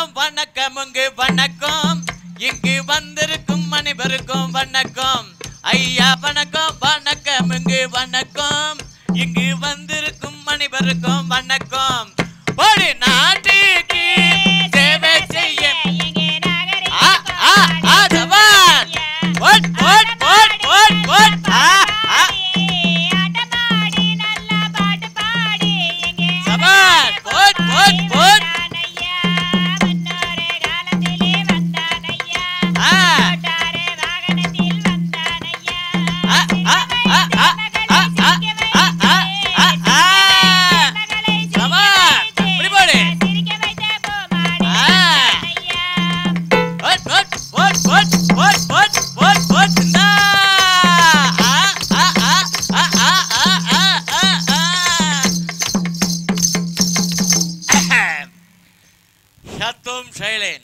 வணக்கம் வணக்கம் இங்கு வணக்கம் இங்கு வந்திருக்கும் அனைவருக்கும் வணக்கம் ஐயா வணக்கம் வணக்கம் இங்கு வணக்கம் இங்கு வந்திருக்கும் அனைவருக்கும் வணக்கம் ஒரு நாட்டுக்கு சேவை செய்ய ஆ, ஆ, ஆ, ஜவான். ஓட், ஓட், ஓட், ஓட், ஓட். ஆ, ஆ. ஜவான். ஓட், ஓட், ஓட். ஆ. ஆ, ஆ, ஆ, ஆ, ஆ, ஆ, ஆ, ஆ, ஆ, ஆ. ஜவான். இப்படி போடு. ஆ. ஓட், ஓட், ஓட், ஓட், ஓட், ஓட், ஓட், ஓட். இந்தா. ஆ, ஆ, ஆ, ஆ, ஆ, ஆ, ஆ, ஆ, ஆ. ஷத்தும் ஷைலேன்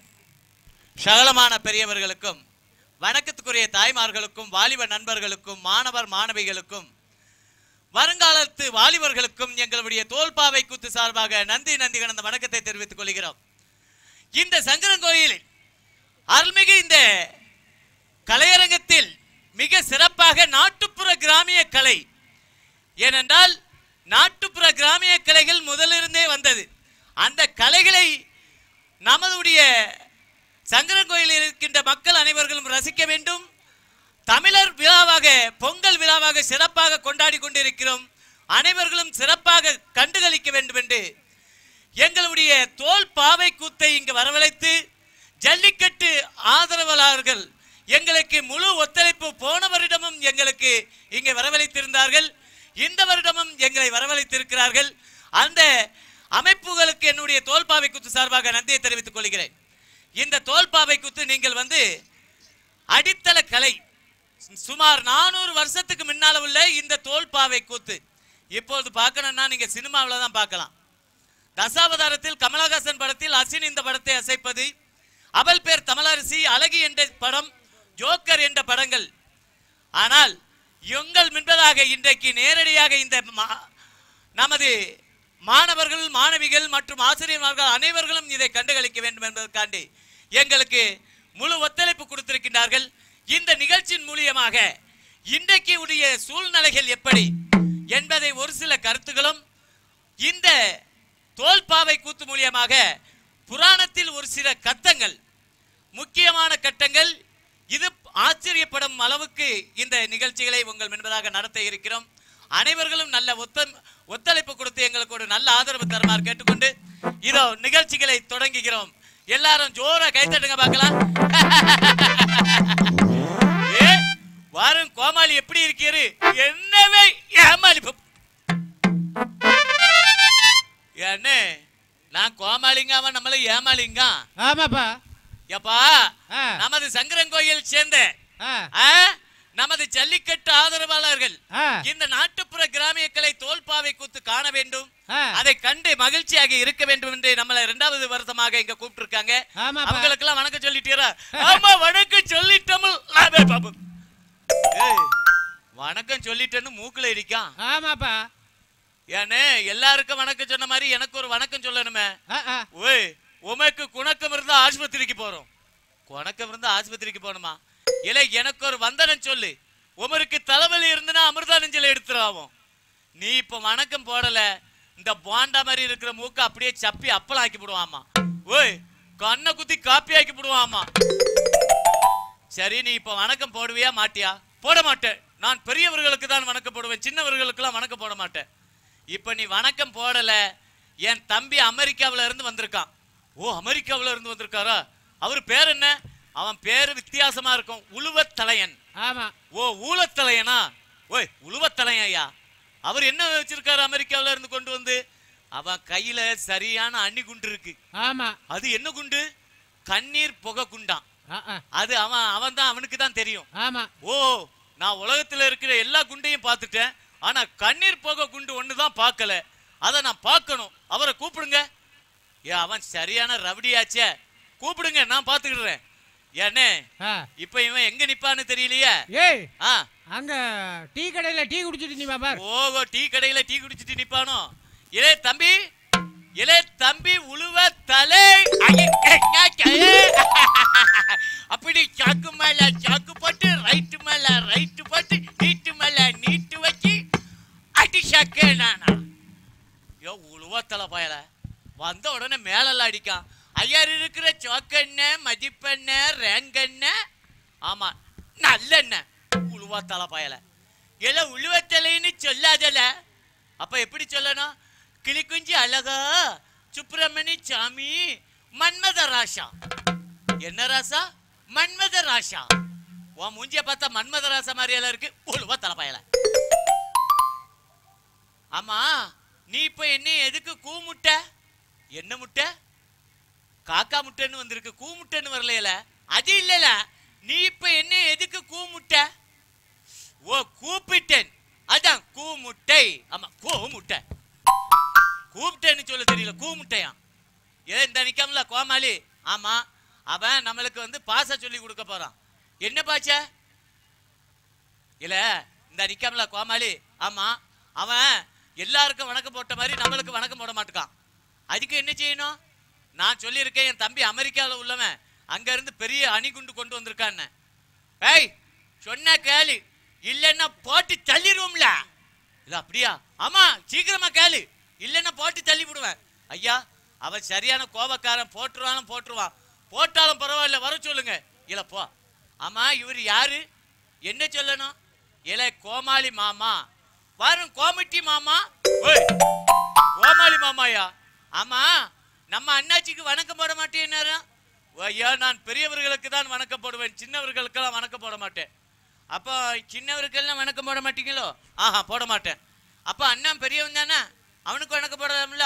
சகலமான பெரியவர்களுக்கும் வணக்கத்துக்குரிய தாய்மார்களுக்கும் வாலிப நண்பர்களுக்கும் மாணவர் மாணவிகளுக்கும் வருங்காலத்து வாலிபர்களுக்கும் எங்களுடைய தோல்பாவை கூத்து சார்பாக நந்தி நந்தி கடந்த வணக்கத்தை தெரிவித்துக் கொள்கிறோம் இந்த சங்கரங்கோயிலில் அருள்மிகு இந்த கலையரங்கத்தில் மிக சிறப்பாக நாட்டுப்புற கிராமிய கலை ஏனென்றால் நாட்டுப்புற கிராமிய கலைகள் முதலிருந்தே வந்தது அந்த கலைகளை நமதுடைய சங்கரன் இருக்கின்ற மக்கள் அனைவர்களும் ரசிக்க வேண்டும் தமிழர் விழாவாக பொங்கல் விழாவாக சிறப்பாக கொண்டாடி கொண்டிருக்கிறோம் அனைவர்களும் சிறப்பாக கண்டுகளிக்க வேண்டும் என்று எங்களுடைய தோல் பாவை கூத்தை இங்கு வரவழைத்து ஜல்லிக்கட்டு ஆதரவாளர்கள் எங்களுக்கு முழு ஒத்துழைப்பு போன வருடமும் எங்களுக்கு இங்கே வரவழைத்திருந்தார்கள் இந்த வருடமும் எங்களை வரவழைத்திருக்கிறார்கள் அந்த அமைப்புகளுக்கு என்னுடைய தோல்பாவை கூத்து சார்பாக நன்றியை தெரிவித்துக் கொள்கிறேன் இந்த தோல்பாவை கூத்து நீங்கள் வந்து அடித்தள கலை சுமார் நானூறு வருஷத்துக்கு முன்னால உள்ள இந்த தோல்பாவை கூத்து இப்பொழுது பார்க்கணும்னா நீங்க சினிமாவில் தான் பார்க்கலாம் தசாவதாரத்தில் கமலஹாசன் படத்தில் அசின் இந்த படத்தை அசைப்பது அவள் பேர் தமிழரசி அழகி என்ற படம் ஜோக்கர் என்ற படங்கள் ஆனால் எங்கள் முன்பதாக இன்றைக்கு நேரடியாக இந்த மா- நமது மாணவர்கள் மாணவிகள் மற்றும் ஆசிரியர்கள் அனைவர்களும் இதை கண்டுகளிக்க வேண்டும் என்பதற்காண்டி எங்களுக்கு முழு ஒத்துழைப்பு கொடுத்திருக்கின்றார்கள் இந்த நிகழ்ச்சியின் மூலியமாக இன்றைக்கு உடைய சூழ்நிலைகள் எப்படி என்பதை ஒரு சில கருத்துகளும் இந்த தோல்பாவை கூத்து மூலியமாக புராணத்தில் ஒரு சில கத்தங்கள் முக்கியமான கட்டங்கள் இது ஆச்சரியப்படும் அளவுக்கு இந்த நிகழ்ச்சிகளை உங்கள் முன்பதாக நடத்த இருக்கிறோம் அனைவர்களும் நல்ல ஒத்த ஒத்துழைப்பு கொடுத்து எங்களுக்கு ஒரு நல்ல ஆதரவு தருமாறு கேட்டுக்கொண்டு இதோ நிகழ்ச்சிகளை தொடங்குகிறோம் எல்லாரும் ஜோரா கைத்தட்டுங்க பார்க்கலாம் ஏ வாரும் கோமாளி எப்படி இருக்கிறது என்னவே ஏமாளி பப்- என்ன நான் கோமாளிங்க அவன் நம்மள ஏமாளிங்க ஆமாப்பா எப்பா ஆ. நமது சங்கரங்கோயில் சேர்ந்த ஆ, ஆ, நமது ஜல்லிக்கட்டு ஆதரவாளர்கள் ஆ, இந்த நாட்டுப்புற கிராமிய கலை தோல்பாவை கூத்து காண வேண்டும் ஆ. அதை கண்டு மகிழ்ச்சியாக இருக்க வேண்டும் என்று நம்மள இரண்டாவது வருஷமாக இங்க கூப்பிட்டு இருக்காங்க ஆமாப்பா. அவங்களுக்கு எல்லாம் வணக்கம் சொல்லிட்டீரா ஆமா வணக்கம் சொல்லிட்டோம் லாபே பாபு ஏய், வணக்கம் சொல்லிட்டேன்னு மூக்குல இருக்கான் ஆமாப்பா ஏன்னு எல்லாருக்கும் வணக்கம் சொன்ன மாதிரி எனக்கு ஒரு வணக்கம் சொல்லணுமே ஆ, ஆ. ஓய் உமக்கு குணக்கம் இருந்தா ஆஸ்பத்திரிக்கு போறோம் குணக்கம் இருந்தா ஆஸ்பத்திரிக்கு போகணுமா இல்ல எனக்கு ஒரு வந்தனம் சொல்லு உமருக்கு தலைவலி இருந்துன்னா அமிர்தா நெஞ்சில எடுத்துருவோம் நீ இப்ப வணக்கம் போடல இந்த பாண்டா மாதிரி இருக்கிற மூக்க அப்படியே சப்பி அப்பளம் ஆக்கி விடுவாமா ஓய் கண்ணை குத்தி காப்பி ஆக்கி விடுவாமா சரி நீ இப்ப வணக்கம் போடுவியா மாட்டியா போட மாட்டேன் நான் பெரியவர்களுக்கு தான் வணக்கம் போடுவேன் சின்னவர்களுக்கெல்லாம் வணக்கம் போட மாட்டேன் இப்ப நீ வணக்கம் போடல என் தம்பி அமெரிக்காவுல இருந்து வந்திருக்கான் ஓ அமெரிக்காவுல இருந்து வந்திருக்காரா அவர் பேர் என்ன அவன் பேரு வித்தியாசமா இருக்கும் உழுவத்தலையன் ஆமா ஓ ஊழத்தலையனா ஓய் உழுவத்தலையன் ஐயா அவர் என்ன வச்சிருக்காரு அமெரிக்காவுல இருந்து கொண்டு வந்து அவன் கையில சரியான அன்னி குண்டு இருக்கு ஆமா அது என்ன குண்டு கண்ணீர் புகை குண்டான் ஆ, ஆ. அது அவன் அவன் தான் அவனுக்கு தான் தெரியும் ஆமா ஓ நான் உலகத்துல இருக்கிற எல்லா குண்டையும் பார்த்துட்டேன் ஆனா கண்ணீர் போக குண்டு ஒண்ணு தான் பார்க்கல அதை நான் பார்க்கணும் அவரை கூப்பிடுங்க ஏ அவன் சரியான ரவுடியாச்சே கூப்பிடுங்க நான் பார்த்துக்கிடுறேன் ஏண்ணே ஆ. இப்ப இவன் எங்க நிப்பான்னு தெரியலையே ஏய் ஆ அங்க டீ கடையில டீ குடிச்சிட்டு நீ பார் ஓகோ டீ கடையில டீ குடிச்சிட்டு நிப்பானோ இலே தம்பி இலே தம்பி உழுவ தலை ஐய, ஏங்க. உடனே மேலெல்லாம் அடிக்கான் ஐயார் இருக்கிற சோக்கெண்ணெய் மதிப்பெண்ணெய் ரேங்கெண்ணெய் ஆமா நல்லெண்ணெய் உழுவா தலை பயல இல்ல உழுவத்தலைன்னு சொல்லாதல அப்ப எப்படி சொல்லணும் கிளிக்குஞ்சி அழகா சுப்பிரமணி சாமி மன்மத ராசா என்ன ராசா மன்மத ராசா உன் மூஞ்சிய பார்த்தா மன்மத ராசா மாதிரியெல்லாம் இருக்கு உழுவா தலை பயல ஆமா நீ இப்ப என்ன எதுக்கு கூ முட்டை என்ன முட்டை காக்கா முட்டைன்னு வந்திருக்கு கூ முட்டைன்னு வரலையில அது இல்லல நீ இப்ப என்ன எதுக்கு கூ முட்டை ஓ கூப்பிட்டேன் அதான் கூ முட்டை ஆமா கூ முட்டை கூப்பிட்டேன்னு சொல்ல தெரியல கூ முட்டையா ஏன் இந்த நிக்கம்ல கோமாளி ஆமா அவன் நம்மளுக்கு வந்து பாச சொல்லி கொடுக்க போறான் என்ன பாச்ச இல்ல இந்த நிக்கம்ல கோமாளி ஆமா அவன் எல்லாருக்கும் வணக்கம் போட்ட மாதிரி நம்மளுக்கு வணக்கம் போட மாட்டுக்கான் அதுக்கு என்ன செய்யணும் நான் சொல்லியிருக்கேன் என் தம்பி அமெரிக்காவில் உள்ளவன் அங்க இருந்து பெரிய அணிகுண்டு கொண்டு வந்திருக்கான்னு ஏய் சொன்ன கேளு இல்லைன்னா போட்டு தள்ளிடுவோம்ல இல்ல அப்படியா ஆமா சீக்கிரமா கேளு இல்லைன்னா போட்டு தள்ளி விடுவேன் ஐயா அவன் சரியான கோபக்காரன் போட்டுருவானும் போட்டுருவான் போட்டாலும் பரவாயில்ல வர சொல்லுங்க இல்ல போ ஆமா இவர் யாரு என்ன சொல்லணும் இல கோமாளி மாமா வரும் கோமிட்டி மாமா ஓய் கோமாளி மாமாயா ஆமா நம்ம அண்ணாச்சிக்கு வணக்கம் போட மாட்டேன்னாரா ஐயா நான் பெரியவர்களுக்கு தான் வணக்கம் போடுவேன் சின்னவர்களுக்கெல்லாம் வணக்கம் போட மாட்டேன் அப்போ சின்னவருக்கெல்லாம் வணக்கம் போட மாட்டீங்களோ ஆஹா போட மாட்டேன் அப்போ அண்ணன் பெரியவன் தானே அவனுக்கு வணக்கம் போடலாம்ல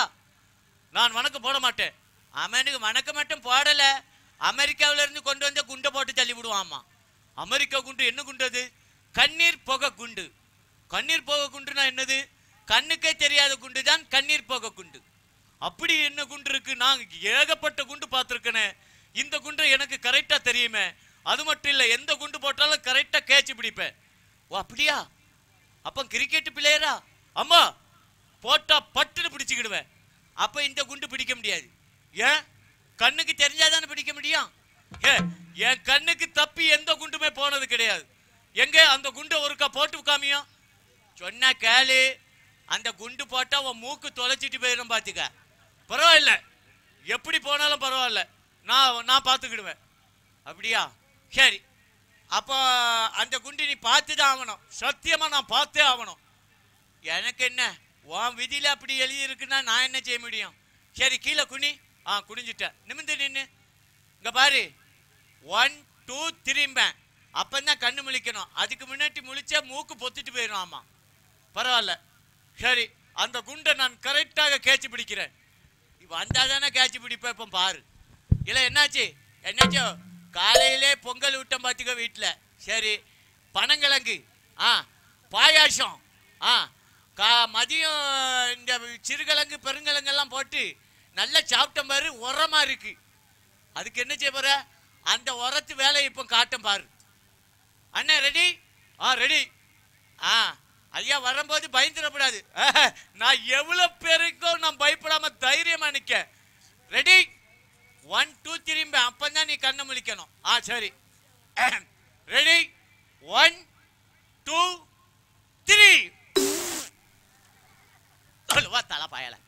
நான் வணக்கம் போட மாட்டேன் அவனுக்கு வணக்கம் மட்டும் போடல அமெரிக்காவுல இருந்து கொண்டு வந்து குண்டை போட்டு தள்ளி விடுவாமா அமெரிக்கா குண்டு என்ன குண்டு அது கண்ணீர் புகை குண்டு கண்ணீர் புகை குண்டுனா என்னது கண்ணுக்கே தெரியாத குண்டு தான் கண்ணீர் புகை குண்டு அப்படி என்ன குண்டு இருக்கு நான் ஏகப்பட்ட குண்டு பார்த்துருக்கேனே இந்த குண்டு எனக்கு கரெக்டா தெரியுமே அது மட்டும் இல்ல எந்த குண்டு போட்டாலும் கரெக்டா கேட்ச் பிடிப்பேன் ஓ அப்படியா அப்ப கிரிக்கெட் பிளேயரா அம்மா போட்டா பட்டுன்னு பிடிச்சுக்கிடுவேன் அப்ப இந்த குண்டு பிடிக்க முடியாது ஏன் கண்ணுக்கு தெரிஞ்சாதானே பிடிக்க முடியும் ஏ என் கண்ணுக்கு தப்பி எந்த குண்டுமே போனது கிடையாது எங்க அந்த குண்டை ஒருக்கா போட்டு காமியும் சொன்னா கேளு அந்த குண்டு போட்டா உன் மூக்கு தொலைச்சிட்டு போயிடும் பாத்துக்க பரவாயில்ல எப்படி போனாலும் பரவாயில்ல நான் நான் பார்த்துக்கிடுவேன் அப்படியா சரி அப்போ அந்த குண்டு நீ பார்த்து தான் ஆகணும் சத்தியமா நான் பார்த்தே ஆகணும் எனக்கு என்ன உன் விதியில அப்படி எழுதி இருக்குன்னா நான் என்ன செய்ய முடியும் சரி கீழே குனி ஆ குனிஞ்சிட்டேன் நிமிந்து நின்று இங்க பாரு ஒன் டூ த்ரீம்பேன் அப்பந்தான் கண்ணு முழிக்கணும் அதுக்கு முன்னாடி முழிச்சா மூக்கு பொத்திட்டு போயிடும் ஆமா பரவாயில்ல சரி அந்த குண்டை நான் கரெக்டாக கேட்சி பிடிக்கிறேன் வந்தால் தானே கேட்சி பிடிப்பேன் இப்போ பாரு இல்லை என்னாச்சு என்னாச்சோ காலையிலே பொங்கல் விட்டோம் பார்த்துக்க வீட்டில் சரி பனங்கிழங்கு ஆ பாயாசம் ஆ கா மதியம் இந்த சிறுகிழங்கு பெருங்கிழங்கெல்லாம் போட்டு நல்லா சாப்பிட்டோம் பாரு உரமா இருக்கு அதுக்கு என்ன செய்ய போற அந்த உரத்து வேலையை இப்போ காட்டும் பாரு அண்ணே ரெடி ஆ ரெடி ஆ ஐயா வரும்போது பயந்துடக்கூடாது ஆஹா, நான் எவ்வளவு பேருக்கும் நான் பயப்படாம தைரியமா நிக்க ரெடி ஒன் டூ திரும்ப அப்பந்தான் நீ கண்ணை முழிக்கணும் ஆ சரி ரெடி ஒன் டூ த்ரீ சொல்லுவா தலை பாயல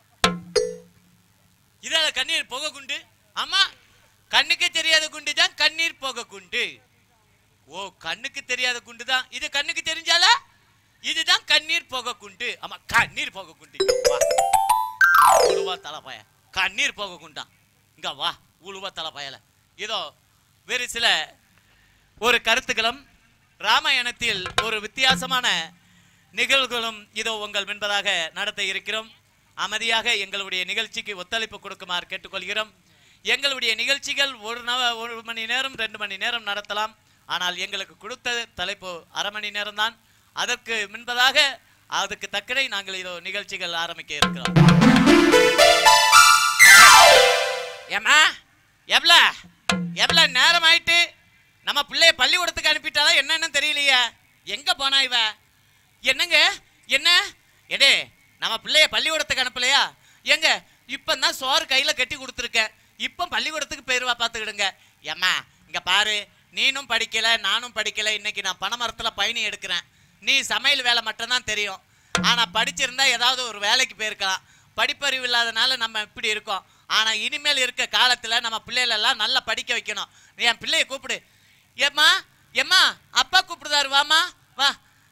இதால கண்ணீர் புகை குண்டு ஆமா கண்ணுக்கு தெரியாத குண்டு தான் கண்ணீர் புகை குண்டு ஓ கண்ணுக்கு தெரியாத குண்டு தான் இது கண்ணுக்கு தெரிஞ்சால இதுதான் கண்ணீர் புகை குண்டு ஆமா கண்ணீர் புகை குண்டு இங்க வா உழுவா தலைப்பாய கண்ணீர் புகை குண்டான் இங்க வா உழுவா தலைப்பாயல இதோ வேறு சில ஒரு கருத்துக்களும் ராமாயணத்தில் ஒரு வித்தியாசமான நிகழ்வுகளும் இதோ உங்கள் முன்பதாக நடத்த இருக்கிறோம் அமைதியாக எங்களுடைய நிகழ்ச்சிக்கு ஒத்துழைப்பு கொடுக்குமாறு கேட்டுக்கொள்கிறோம் எங்களுடைய நிகழ்ச்சிகள் ஒரு நவ ஒரு மணி நேரம் ரெண்டு மணி நேரம் நடத்தலாம் ஆனால் எங்களுக்கு கொடுத்த தலைப்பு அரை மணி நேரம் தான் அதற்கு முன்பதாக அதுக்கு தக்கனை நாங்கள் இதோ நிகழ்ச்சிகள் ஆரம்பிக்க இருக்கிறோம் ஏம்மா எவ்வள எவ்வளோ நேரம் ஆயிட்டு நம்ம பிள்ளைய பள்ளிக்கூடத்துக்கு அனுப்பிட்டாலா என்னன்னு தெரியலையே எங்க போனா இவ என்னங்க என்ன எடே நம்ம பிள்ளைய பள்ளிக்கூடத்துக்கு அனுப்பலையா எங்க இப்பதான் சோறு கையில கட்டி கொடுத்துருக்கேன் இப்போ பள்ளிக்கூடத்துக்கு போயிருவா பார்த்துக்கிடுங்க ஏம்மா இங்க பாரு நீனும் படிக்கல நானும் படிக்கல இன்னைக்கு நான் பனைமரத்துல பயணி எடுக்கிறேன் நீ சமையல் வேலை மட்டும்தான் தெரியும் ஆனா படிச்சிருந்தா ஏதாவது ஒரு வேலைக்கு போயிருக்கலாம் படிப்பறிவு இல்லாதனால நம்ம இப்படி இருக்கோம் ஆனா இனிமேல் இருக்க காலத்துல நம்ம பிள்ளைகள எல்லாம் நல்லா படிக்க வைக்கணும் நீ என் பிள்ளைய கூப்பிடு ஏம்மா ஏம்மா அப்பா கூப்பிடுதாரு வாமா வா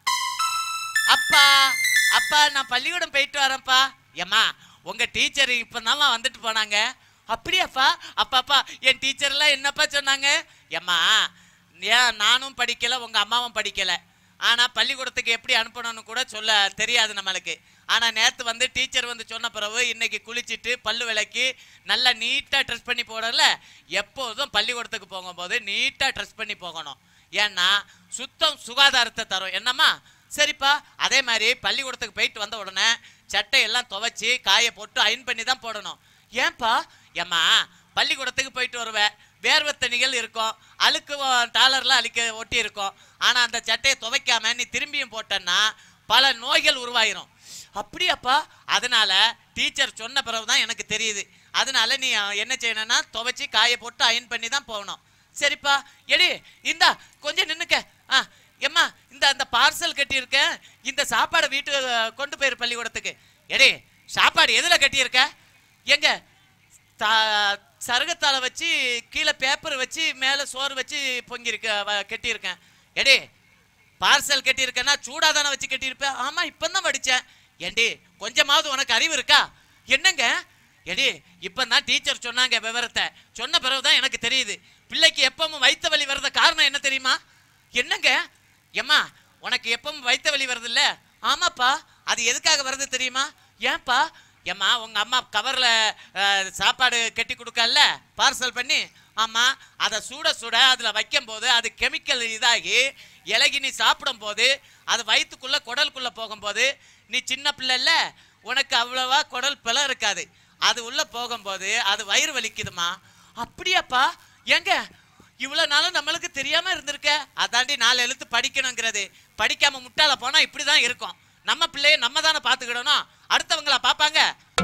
அப்பா அப்பா நான் பள்ளிக்கூடம் போயிட்டு வரேன்ப்பா ஏம்மா உங்க டீச்சர் இப்பதாம்மா வந்துட்டு போனாங்க அப்படியாப்பா அப்பாப்பா என் டீச்சர் எல்லாம் என்னப்பா சொன்னாங்க ஏம்மா ஏன் நானும் படிக்கல உங்க அம்மாவும் படிக்கல ஆனா பள்ளிக்கூடத்துக்கு எப்படி அனுப்பணும்னு கூட சொல்ல தெரியாது நம்மளுக்கு ஆனா நேத்து வந்து டீச்சர் வந்து சொன்ன பிறகு இன்னைக்கு குளிச்சிட்டு பல்லு விளக்கி நல்லா நீட்டா ட்ரெஸ் பண்ணி போடல எப்போதும் பள்ளிக்கூடத்துக்கு போகும்போது நீட்டா ட்ரெஸ் பண்ணி போகணும் ஏன்னா சுத்தம் சுகாதாரத்தை தரும் என்னம்மா சரிப்பா அதே மாதிரி பள்ளிக்கூடத்துக்கு போயிட்டு வந்த உடனே சட்டையெல்லாம் துவைச்சி காய போட்டு அயன் பண்ணி தான் போடணும் ஏன்பா ஏம்மா பள்ளிக்கூடத்துக்கு போயிட்டு வருவேன் வேர்வை தண்ணிகள் இருக்கும் அழுக்கு டாலர்லாம் அழுக்க ஒட்டி இருக்கும் ஆனா அந்த சட்டையை துவைக்காம நீ திரும்பியும் போட்டேன்னா பல நோய்கள் உருவாயிரும் அப்படியாப்பா அதனால டீச்சர் சொன்ன பிறகு தான் எனக்கு தெரியுது அதனால நீ அஹ், என்ன செய்யணும்னா துவைச்சி காய போட்டு அயன் பண்ணி தான் போகணும் சரிப்பா எடி இந்தா கொஞ்சம் நின்னுக்க ஆ எம்மா இந்த அந்த பார்சல் கட்டியிருக்கேன் இந்த சாப்பாடை வீட்டு கொண்டு போயிரு பள்ளிக்கூடத்துக்கு எடி சாப்பாடு எதுல கட்டியிருக்க எங்க தா- சருகத்தால வச்சு கீழே பேப்பர் வச்சு மேலே சோறு வச்சு பொங்கியிருக்க வ- கட்டியிருக்கேன் எடி பார்சல் கட்டியிருக்கேன்னா சூடா தானே வச்சு கட்டியிருப்பேன் ஆமா இப்பதான் வடிச்சேன் ஏண்டி கொஞ்சமாவது உனக்கு அறிவு இருக்கா என்னங்க எடி இப்பதான் டீச்சர் சொன்னாங்க விவரத்தை சொன்ன பிறகுதான் எனக்கு தெரியுது பிள்ளைக்கு எப்பவும் வயித்த வலி வர்றத காரணம் என்ன தெரியுமா என்னங்க எம்மா உனக்கு எப்பவும் வயித்த வலி வருது இல்ல ஆமாப்பா அது எதுக்காக வருது தெரியுமா ஏன்பா ஏம்மா உங்க அம்மா கவர்ல அஹ், சாப்பாடு கட்டி கொடுக்கல பார்சல் பண்ணி ஆமா அதை சுட சுட அதுல வைக்கும் போது அது கெமிக்கல் இதாகி இலகி நீ சாப்பிடும் போது அது வயிற்றுக்குள்ள குடலுக்குள்ள போகும்போது நீ சின்ன பிள்ளை இல்ல உனக்கு அவ்வளவா குடல் பிள இருக்காது அது உள்ள போகும்போது அது வயிறு வலிக்குதுமா அப்படியாப்பா ஏங்க இவ்வளவு நாளும் நம்மளுக்கு தெரியாம இருந்திருக்க அதாண்டி நாலு எழுத்து படிக்கணுங்கிறது படிக்காம முட்டாள போனா இப்படிதான் இருக்கும் நம்ம பிள்ளைய நம்ம தானே பாத்துக்கிடணும் அடுத்தவங்கள பாப்பாங்க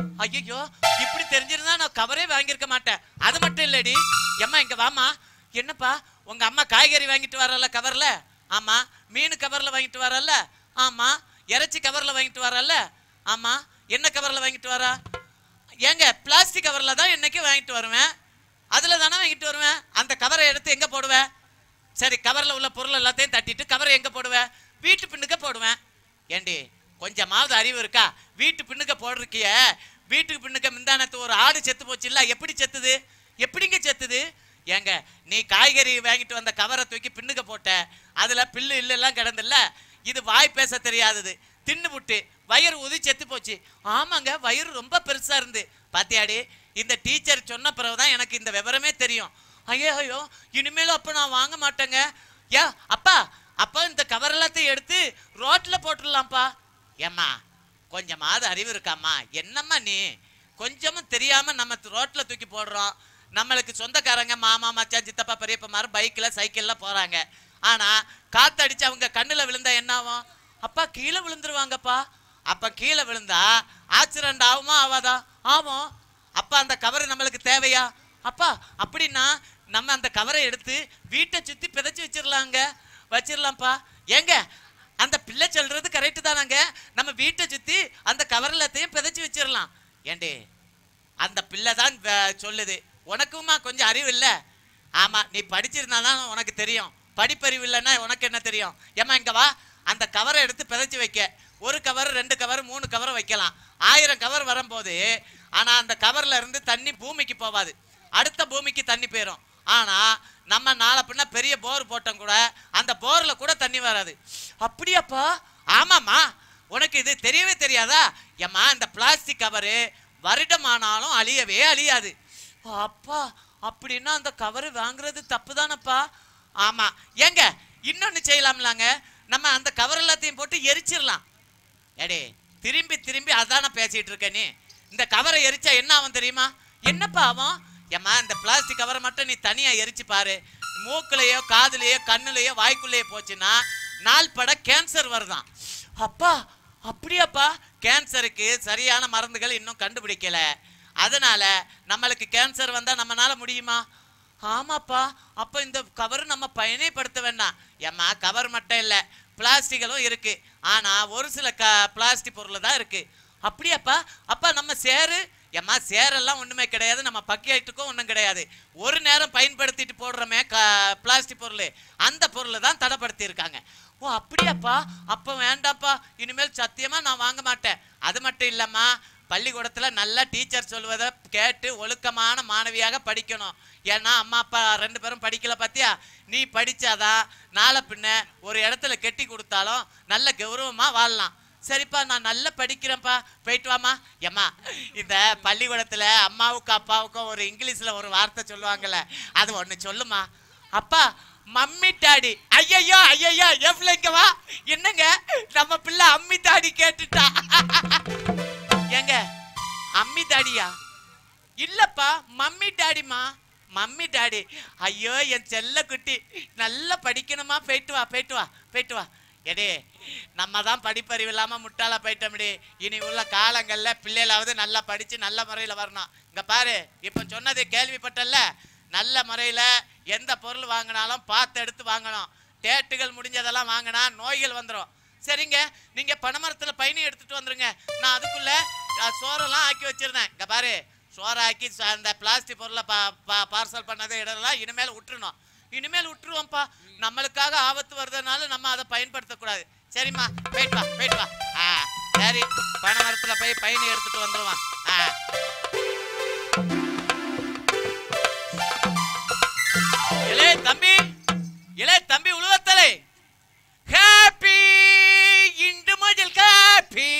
ஐயோ இப்படி தெரிஞ்சிருந்தா நான் கவரே வாங்கியிருக்க மாட்டேன் அது மட்டும் இல்லடி எம்மா இங்க வாமா என்னப்பா உங்க அம்மா காய்கறி வாங்கிட்டு வரல கவர்ல ஆமா மீன் கவர்ல வாங்கிட்டு வரல ஆமா இறைச்சி கவர்ல வாங்கிட்டு வரல ஆமா என்ன கவர்ல வாங்கிட்டு வரா ஏங்க பிளாஸ்டிக் கவர்ல தான் என்னைக்கு வாங்கிட்டு வருவேன் அதுல தானே வாங்கிட்டு வருவேன் அந்த கவரை எடுத்து எங்க போடுவேன் சரி கவர்ல உள்ள பொருள் எல்லாத்தையும் தட்டிட்டு கவரை எங்க போடுவேன் வீட்டு பின்னுக்க போடுவேன் ஏண்டி கொஞ்சமாவது அறிவு இருக்கா வீட்டு பின்னுக்க போடுறக்கிய வீட்டுக்கு பின்னுக்க மிந்தானத்து ஒரு ஆடு செத்து போச்சு இல்ல எப்படி செத்துது எப்படிங்க செத்துது ஏங்க நீ காய்கறி வாங்கிட்டு வந்த கவரை தூக்கி பின்னுக்க போட்ட அதுல பில்லு இல்லு எல்லாம் கிடந்துல்ல இது வாய் பேச தெரியாதது தின்னு புட்டு வயிறு ஊதி செத்து போச்சு ஆமாங்க வயிறு ரொம்ப பெருசா இருந்து பாத்தியாடி இந்த டீச்சர் சொன்ன பிறகுதான் எனக்கு இந்த விவரமே தெரியும் ஐயோ ஐயோ இனிமேலும் அப்ப நான் வாங்க மாட்டேங்க ஏ அப்பா அப்பா இந்த கவர் எல்லாத்தையும் எடுத்து ரோட்ல போட்டுடலாம்ப்பா ஏம்மா கொஞ்சமாவது அறிவு இருக்காம்மா என்னம்மா நீ கொஞ்சமும் தெரியாம நம்ம ரோட்ல தூக்கி போடுறோம் நம்மளுக்கு சொந்தக்காரங்க மாமா மச்சான் சித்தப்பா பெரியப்பா மாதிரி பைக்ல சைக்கிள்ல போறாங்க ஆனா காத்தடிச்சு அவங்க கண்ணுல விழுந்தா என்ன ஆகும் அப்பா கீழே விழுந்துருவாங்கப்பா அப்ப கீழே விழுந்தா ஆக்சிடென்ட் ஆகுமா ஆவாதா ஆகும் அப்பா அந்த கவர் நம்மளுக்கு தேவையா அப்பா அப்படின்னா நம்ம அந்த கவரை எடுத்து வீட்டை சுத்தி பிதைச்சு வச்சிடலாங்க வச்சிடலாம்ப்பா ஏங்க அந்த பிள்ளை சொல்றது கரெக்டு தானாங்க நம்ம வீட்டை சுத்தி அந்த கவர் எல்லாத்தையும் பிதைச்சு வச்சிடலாம் ஏண்டி அந்த பிள்ளை தான் வ- சொல்லுது உனக்குமா கொஞ்சம் அறிவு இல்ல ஆமா நீ படிச்சிருந்தா தான் உனக்கு தெரியும் படிப்பறிவு இல்லைன்னா உனக்கு என்ன தெரியும் ஏம்மா இங்க வா அந்த கவரை எடுத்து பிதைச்சு வைக்க ஒரு கவர் ரெண்டு கவர் மூணு கவர் வைக்கலாம் ஆயிரம் கவர் வரும்போது ஆனா அந்த கவர்ல இருந்து தண்ணி பூமிக்கு போவாது அடுத்த பூமிக்கு தண்ணி போயிடும் ஆனா நம்ம நாளை பின்ன பெரிய போர் போட்டோம் கூட அந்த போர்ல கூட தண்ணி வராது அப்படியாப்பா ஆமாம்மா உனக்கு இது தெரியவே தெரியாதா ஏம்மா இந்த பிளாஸ்டிக் கவரு வருடமானாலும் அழியவே அழியாது அப்பா அப்படின்னா அந்த கவரு வாங்குறது தப்பு தானப்பா ஆமா ஏங்க இன்னொன்னு செய்யலாம்லாங்க நம்ம அந்த கவர் எல்லாத்தையும் போட்டு எரிச்சிடலாம் ஏடே திரும்பி திரும்பி அதானே பேசிட்டு இருக்க நீ இந்த கவரை எரிச்சா என்ன ஆகும் தெரியுமா என்னப்பா ஆகும் ஏம்மா இந்த பிளாஸ்டிக் கவரை மட்டும் நீ தனியா எரிச்சு பாரு மூக்குலயோ காதுலயோ கண்ணுலயோ வாய்க்குள்ளேயோ போச்சுன்னா நாள் பட கேன்சர் வருதாம் அப்பா அப்படியாப்பா கேன்சருக்கு சரியான மருந்துகள் இன்னும் கண்டுபிடிக்கல அதனால நம்மளுக்கு கேன்சர் வந்தா நம்மனால முடியுமா ஆமாப்பா அப்ப இந்த கவர் நம்ம பயனேப்படுத்த வேண்டாம் ஏம்மா கவர் மட்டும் இல்ல பிளாஸ்டிக்களும் இருக்கு ஆனா ஒரு சில க பிளாஸ்டிக் பொருள் தான் இருக்கு அப்படியாப்பா அப்பா நம்ம சேரு ஏம்மா சேரெல்லாம் ஒண்ணுமே கிடையாது நம்ம பக்கெட்டுக்கும் ஒன்றும் கிடையாது ஒரு நேரம் பயன்படுத்திட்டு போடுறோமே க பிளாஸ்டிக் பொருள் அந்த பொருளை தான் தடைப்படுத்தி இருக்காங்க ஓ அப்படியாப்பா அப்போ வேண்டாம்ப்பா இனிமேல் சத்தியமா நான் வாங்க மாட்டேன் அது மட்டும் இல்லம்மா பள்ளிக்கூடத்துல நல்லா டீச்சர் சொல்வதை கேட்டு ஒழுக்கமான மாணவியாக படிக்கணும் ஏன்னா அம்மா அப்பா ரெண்டு பேரும் படிக்கல பாத்தியா நீ படிச்சாதான் நாளை பின்ன ஒரு இடத்துல கெட்டி கொடுத்தாலும் நல்ல கௌரவமா வாழலாம் சரிப்பா நான் நல்லா படிக்கிறேன்ப்பா போயிட்டு வாமா ஏம்மா இந்த பள்ளிக்கூடத்துல அம்மாவுக்கும் அப்பாவுக்கும் ஒரு இங்கிலீஷ்ல ஒரு வார்த்தை சொல்லுவாங்கல்ல அது ஒண்ணு சொல்லுமா அப்பா மம்மி டாடி ஐயையோ ஐயையோ என் பிள்ளைங்க வா என்னங்க நம்ம பிள்ளை அம்மி டாடி கேட்டுட்டா ஏங்க அம்மி டாடியா இல்லப்பா மம்மி டாடிமா மம்மி டாடி ஐயோ என் செல்ல குட்டி நல்லா படிக்கணுமா போயிட்டு வா போயிட்டு வா போயிட்டு வா எடே நம்ம தான் படிப்பறிவு இல்லாம முட்டாளா போயிட்டோம்டி இனி உள்ள காலங்கள்ல பிள்ளைகளாவது நல்லா படிச்சு நல்ல முறையில வரணும் இங்க பாரு இப்ப சொன்னது கேள்விப்பட்டல்ல நல்ல முறையில எந்த பொருள் வாங்கினாலும் பார்த்து எடுத்து வாங்கணும் டேட்டுகள் முடிஞ்சதெல்லாம் வாங்கினா நோய்கள் வந்துடும் சரிங்க நீங்க பனைமரத்துல பயணி எடுத்துட்டு வந்துருங்க நான் அதுக்குள்ள அஹ், சோறெல்லாம் ஆக்கி வச்சிருந்தேன் இங்க பாரு சோறு ஆக்கி ச- அந்த பிளாஸ்டிக் பொருளை பார்சல் பண்ணதை இடம்லாம் இனிமேல் விட்டுறணும் இனிமேல் விட்டுருவோம்ப்பா நம்மளுக்காக ஆபத்து வருதுனால நம்ம அதை பயன்படுத்தக்கூடாது சரிம்மா போயிட்டு வா போயிட்டு வா ஆ சரி பனைமரத்துல போய் பயணி எடுத்துட்டு வந்துருவான் ஆ இளைய தம்பி இளைய தம்பி உழுவத்தலை ஹாப்பி இன்று முதல் காப்பி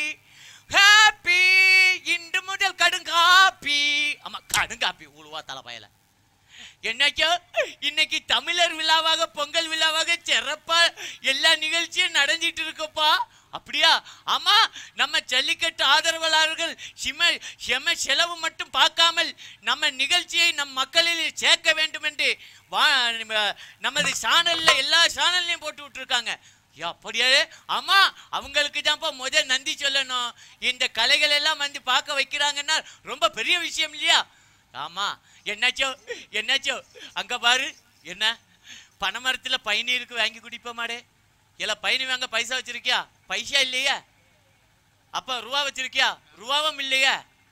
ஹாப்பி இன்று முதல் கடுங்காப்பி ஆமா கடுங்காப்பி உழுவா தலைப்பயல என்னைக்கோ இன்னைக்கு தமிழர் விழாவாக பொங்கல் விழாவாக சிறப்பா எல்லா நிகழ்ச்சியும் நடந்துட்டு இருக்குப்பா அப்படியா ஆமா நம்ம ஜல்லிக்கட்டு ஆதரவாளர்கள் சிம செம செலவு மட்டும் பார்க்காமல் நம்ம நிகழ்ச்சியை நம் மக்களில் சேர்க்க வேண்டும் என்று வா நம்ம- நமது சேனல்ல எல்லா சேனல்லையும் போட்டு விட்டுருக்காங்க ஐயா, அப்படியே ஆமா அவங்களுக்கு தான்ப்பா முதல் நன்றி சொல்லணும் இந்த கலைகள் எல்லாம் வந்து பார்க்க வைக்கிறாங்கன்னா ரொம்ப பெரிய விஷயம் இல்லையா ஆமா என்னாச்சோ என்னாச்சோ அங்க பாரு என்ன பனைமரத்துல பைநீருக்கு வாங்கி குடிப்போமாடே இல்ல பயணி வாங்க பைசா வச்சிருக்கியா பைசா இல்லையா அப்ப ரூபா வச்சிருக்கியா ரூபாவும் இல்லையா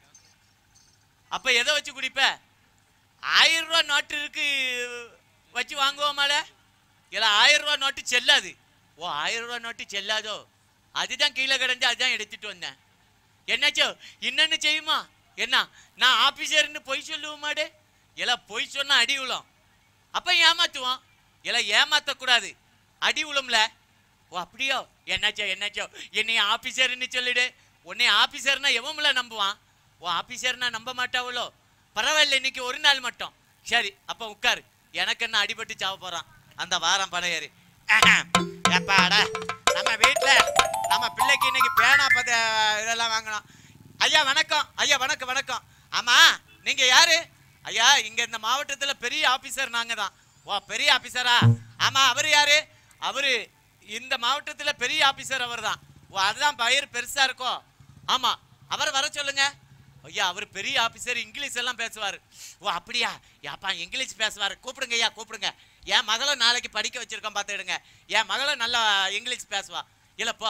அப்ப எதை வச்சு குடிப்ப ஆயிரம் ரூபா நோட்டு இருக்கு வச்சு வாங்குவோமால இல்ல ஆயிரம் ரூபா நோட்டு செல்லாது ஓ ஆயிரம் ரூபா நோட்டு செல்லாதோ அதுதான் கீழே கிடந்து அதுதான் எடுத்துட்டு வந்தேன் என்னாச்சோ இன்னொன்னு செய்யுமா என்ன நான் ஆபீசர்னு பொய் சொல்லுவோமாடே இல்ல பொய் சொன்னா அடி விழும் அப்ப ஏமாத்துவோம் இல்ல ஏமாத்தக்கூடாது அடி விழும்ல ஓ அப்படியோ என்னாச்சோ என்னாச்சோ என்னை ஆபீசர்னு சொல்லிடு உன்னை ஆபீசர்னா எவன்ல நம்புவான் ஓ ஆபீசர்னா நம்ப மாட்டாவளோ பரவாயில்ல இன்னைக்கு ஒரு நாள் மட்டும் சரி அப்ப உட்காரு எனக்கு என்ன அடிபட்டு சாவ போறான் அந்த வாரம் படம் ஏறி எப்பாடா நம்ம வீட்ல நம்ம பிள்ளைக்கு இன்னைக்கு பேனா பத இதெல்லாம் வாங்கணும் ஐயா வணக்கம் ஐயா வணக்கம் வணக்கம் ஆமா நீங்க யாரு ஐயா இங்க இந்த மாவட்டத்துல பெரிய ஆபீசர் நாங்க தான் ஓ பெரிய ஆபீசரா ஆமா அவர் யாரு அவரு இந்த மாவட்டத்துல பெரிய ஆபீசர் அவர் தான் ஓ அதுதான் பயிர் பெருசா இருக்கும் ஆமா அவரை வர சொல்லுங்க ஐயா அவர் பெரிய ஆபீசர் இங்கிலீஷ் எல்லாம் பேசுவார் ஓ அப்படியா யாப்பா இங்கிலீஷ் பேசுவார் கூப்பிடுங்க ஐயா கூப்பிடுங்க என் மகளை நாளைக்கு படிக்க வச்சிருக்கோம் பார்த்துடுங்க என் மகளை நல்லா இங்கிலீஷ் பேசுவா இல்ல போ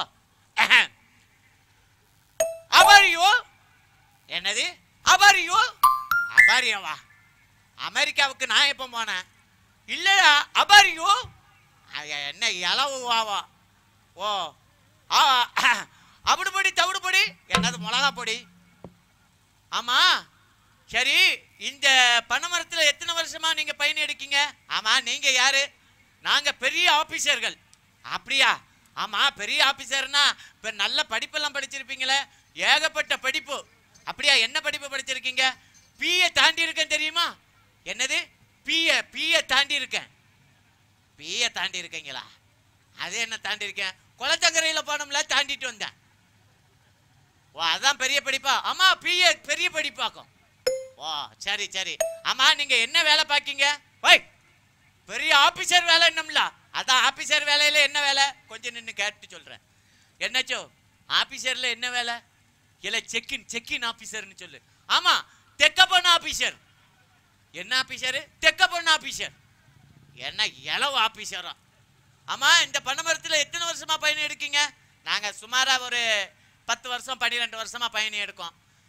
அபரியோ என்னது அபரியோ அபரியவா அமெரிக்காவுக்கு நான் எப்போ போனேன் இல்லையா அபரியோ ஐயா, என்ன இளவு வாவா ஓ ஆ அப்படி பொடி தவிடு பொடி என்னது மிளகா பொடி ஆமா சரி இந்த பனைமரத்துல எத்தனை வருஷமா நீங்க பயணி எடுக்கீங்க ஆமா நீங்க யாரு நாங்க பெரிய ஆபீசர்கள் அப்படியா ஆமா பெரிய ஆபீசர்னா இப்ப நல்ல படிப்பெல்லாம் படிச்சிருப்பீங்களே ஏகப்பட்ட படிப்பு அப்படியா என்ன படிப்பு படிச்சிருக்கீங்க பிஏ தாண்டி இருக்கேன் தெரியுமா என்னது பிஏ பிஏ தாண்டி இருக்கேன் பிஏ தாண்டி இருக்கீங்களா அது என்ன தாண்டி இருக்கேன் குளத்தங்கரையில போனோம்ல தாண்டிட்டு வந்தேன் ஓ அதான் பெரிய படிப்பா ஆமா பிஏ பெரிய படிப்பாக்கும் ஓ சரி சரி ஆமா நீங்க என்ன வேலை பாக்கீங்க ஓய் பெரிய ஆபீசர் வேலை என்னம்ல அதான் ஆபீசர் வேலையில என்ன வேலை கொஞ்சம் நின்னு கேட்டு சொல்றேன் என்னாச்சோ ஆபீசர்ல என்ன வேலை இல்ல செக்கின் செக்கின் ஆபீசர்னு சொல்லு ஆமா தெக்க பொண்ணு ஆபீசர் என்ன ஆபீசர் தெக்க பொண்ணு ஆபீசர் என்ன இளவு ஆபீசரா ஆமா இந்த பனைமரத்துல எத்தனை வருஷமா பயணம் எடுக்கீங்க நாங்க சுமாரா ஒரு பத்து வருஷம் பன்னிரெண்டு வருஷமா பயணம் எடுக்கோம்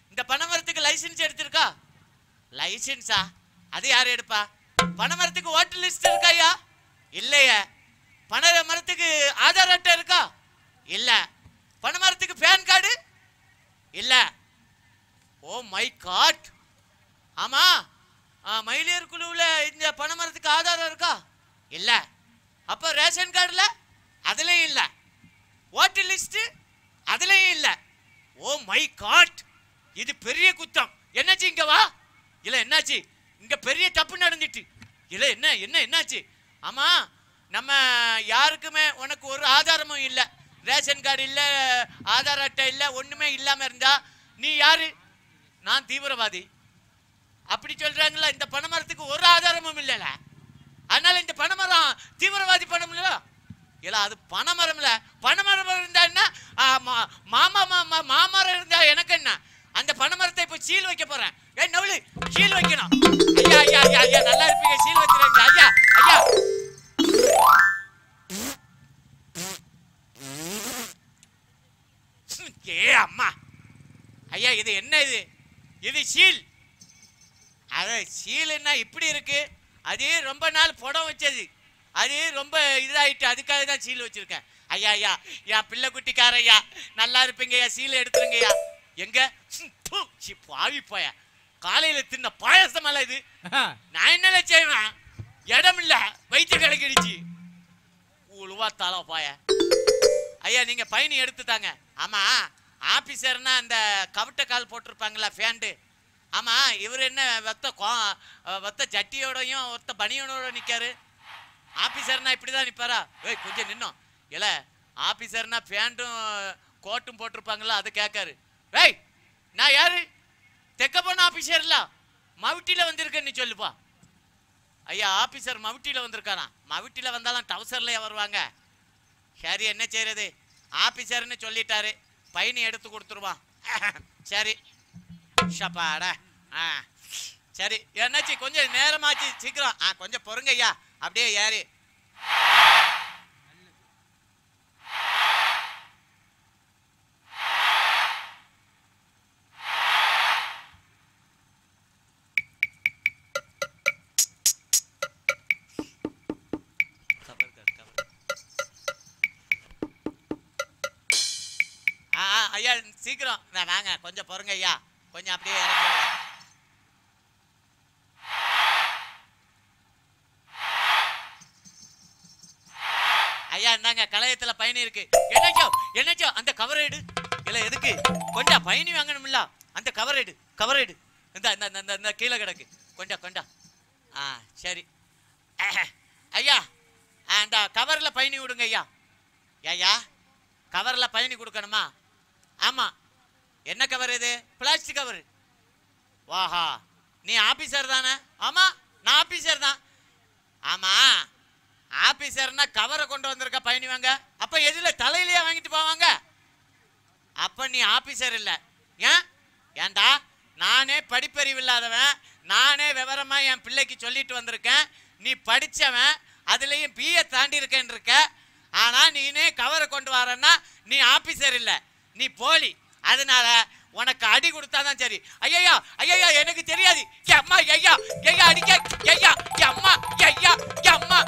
இந்த பனைமரத்துக்கு லைசென்ஸ் எடுத்திருக்கா லைசென்ஸா அது யார் எடுப்பா பனைமரத்துக்கு ஓட்டர் லிஸ்ட் இருக்கா ஐயா இல்லையே பனை மரத்துக்கு ஆதார் அட்டை இருக்கா இல்ல பனைமரத்துக்கு பேன் கார்டு இல்ல ஓ மை காட் ஆமா ஆ, மயிலியர் குழுவுல இந்த பனைமரத்துக்கு ஆதாரம் இருக்கா இல்ல அப்ப ரேஷன் கார்டுல அதுலயும் இல்ல ஓட்டர் லிஸ்ட் அதுலயும் இல்ல ஓ மை காட் இது பெரிய குத்தம் என்னாச்சு இங்க வா இல்ல என்னாச்சு இங்க பெரிய தப்பு நடந்துட்டு இல்ல என்ன என்ன என்னாச்சு ஆமா நம்ம யாருக்குமே உனக்கு ஒரு ஆதாரமும் இல்ல ரேஷன் கார்டு இல்ல ஆதார் அட்டை இல்ல ஒண்ணுமே இல்லாம இருந்தா நீ யாரு நான் தீவிரவாதி அப்படி சொல்றாங்களா இந்த பனைமரத்துக்கு ஒரு ஆதாரமும் இல்லல அதனால இந்த பனைமரம் தீவிரவாதி பணம் இல்ல இல்ல அது பனைமரம்ல பனைமரம் இருந்தா என்ன ஆ, மா- மாமா மாமா மாமரம் இருந்தா எனக்கு என்ன அந்த பனைமரத்தை இப்ப சீல் வைக்க போறேன் ஏய் நவுலு சீல் வைக்கணும் ஐயா ஐயா ஐயா ஐயா நல்லா இருப்பீங்க சீல் வச்சிருங்க ஐயா ஐயா ஏ அம்மா ஐயா இது என்ன இது இது சீல் அது சீலுன்னா இப்படி இருக்கு அது ரொம்ப நாள் புடம் வச்சது அது ரொம்ப இதாயிட்டு அதுக்காக தான் சீல் வச்சிருக்கேன் ஐயா ஐயா என் பிள்ளை குட்டிக்கார ஐயா நல்லா இருப்பீங்க ஐயா சீல் எடுத்துருங்க ஐயா எங்க ம், தூ, சி, பாவி போய காலையில தின்ன பாயசம் அல்ல இது நான் என்னல செய்வேன் இடம் இல்ல வயிற்று கிடைக்கிடுச்சு உழுவா தலை போய ஐயா நீங்க பயணி எடுத்துட்டாங்க ஆமா ஆபீசர்னா அந்த கவிட்ட கால் போட்டிருப்பாங்களா ஃபேண்டு ஆமா இவர் என்ன வெத்த கோ வெத்த ஜட்டியோடையும் ஒத்த பனியனோட நிக்காரு ஆபீசர்னா இப்படிதான் நிப்பாரா ஏய் கொஞ்சம் நின்னோம் இல்ல ஆபீசர்னா பேண்டும் கோட்டும் போட்டிருப்பாங்களா அது கேட்காரு ஏய் நான் யாரு தெக்க போன ஆபீசர்ல மவுட்டில வந்திருக்கேன்னு சொல்லுப்பா ஐயா ஆபீசர் மவுட்டில வந்திருக்காராம் மவுட்டில வந்தாலும் டவுசர்லயே வருவாங்க சரி என்ன செய்யறது ஆபீசர்னு சொல்லிட்டாரு பையனை எடுத்து கொடுத்துருவான் சரி ஷப்பாடா ஆ சரி என்னாச்சு கொஞ்சம் நேரமாச்சு சீக்கிரம் ஆ கொஞ்சம் பொறுங்க ஐயா அப்படியே ஏறி cover that, cover. ஆ ஆ, ஐயா சீக்கிரம் நான் வாங்க கொஞ்சம் பொறுங்க ஐயா கொஞ்சம் அப்படியே இறங்கி வாங்க. ஐயா இந்தாங்க கலையத்துல பயணி இருக்கு என்னாச்சோ என்னாச்சோ அந்த கவர் எடு இல்ல எதுக்கு கொஞ்சம் பயணி வாங்கணும்ல அந்த கவர் எடு கவர் எடு இந்த இந்த இந்த, இந்த இந்த கீழே கிடக்கு கொஞ்சம் கொண்டா ஆ சரி ஐயா ஆ, அந்த கவர்ல பயணி விடுங்க ஐயா ஐயா கவர்ல பயணி கொடுக்கணுமா ஆமா என்ன கவர் இது பிளாஸ்டிக் கவர் வாஹா நீ ஆபீசர் தானே ஆமா நான் ஆபீசர் தான் ஆமா ஆபீசர்னா கவரை கொண்டு வந்திருக்க பயணி வாங்க அப்ப எதுல தலையிலேயே வாங்கிட்டு போவாங்க அப்ப நீ ஆபீசர் இல்ல ஏன் ஏன்டா நானே படிப்பறிவு இல்லாதவன் நானே விவரமா என் பிள்ளைக்கு சொல்லிட்டு வந்திருக்கேன் நீ படிச்சவன் அதுலயும் பிஏ தாண்டி இருக்கேன் இருக்க ஆனா நீனே கவரை கொண்டு வரன்னா நீ ஆபீசர் இல்ல நீ போலி அதனால உனக்கு அடி கொடுத்தாதான் சரி ஐயா ஐயா எனக்கு தெரியாது என் அம்மா ஐயா ஐயா அடிக்க ஐயா என் அம்மா ஐயா என் அம்மா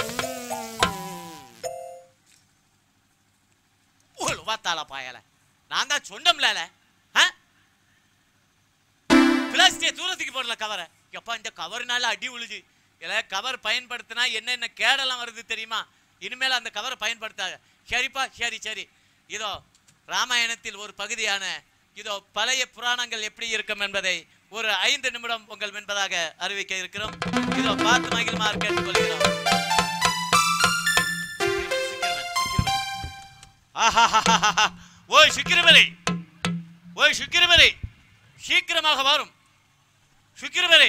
உழுவாத்தால பாயல நான் தான் சொன்னோம்ல பிளாஸ்டிக் தூரத்துக்கு போடல கவரை எப்பா இந்த கவர்னால அடி உழுது இல்ல கவர் பயன்படுத்தினா என்னென்ன கேடெல்லாம் வருது தெரியுமா இனிமேல் அந்த கவரை பயன்படுத்தாத சரிப்பா சரி சரி இதோ ராமாயணத்தில் ஒரு பகுதியான இதோ பழைய புராணங்கள் எப்படி இருக்கும் என்பதை ஒரு ஐந்து நிமிடம் உங்கள் என்பதாக அறிவிக்க இருக்கிறோம் இதோ பார்த்து மகிழ்மாறு கேட்டுக்கொள்கிறோம் சிக்கிரவன், சிக்கிரவன். ஆஹாஹாஹாஹா. ஓய் சுக்கிரவரே ஓய் சுக்கிரவரே சீக்கிரமாக வரும் சுக்கிரவரே